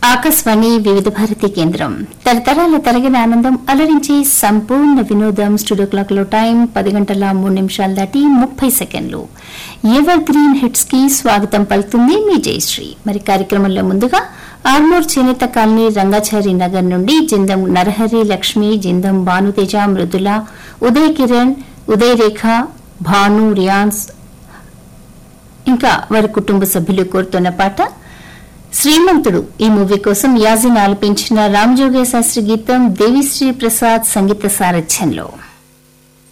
ఆకాశవాణి వివిధ భారతి కేంద్రం తరతరాల తరగిన ఆనందం అలరించి సంపూర్ణ వినోదం స్టూడియో క్లాక్ లో టైం పది గంటల మూడు నిమిషాలు దాటి ముప్పై సెకండ్లు ఎవర్ గ్రీన్ హిట్స్ కి స్వాగతం పలుకుతుంది మీ జయశ్రీ మరి కార్యక్రమంలో ముందుగా ఆర్మూర్ చేనేత కాలనీ రంగాచారి నగర్ నుండి జిందం నరహరి లక్ష్మి జిందం భానుతేజ మృదుల ఉదయ్ కిరణ్ ఉదయ్ రేఖ భాను రియాన్స్ ఇంకా వారి కుటుంబ సభ్యులు కోరుతున్న పాట శ్రీమంతుడు ఈ మూవీ కోసం యాజిన్ ఆలపించిన రామజోగే శాస్త్రి గీతం దేవిశ్రీ ప్రసాద్ సంగీత సారథ్యంలో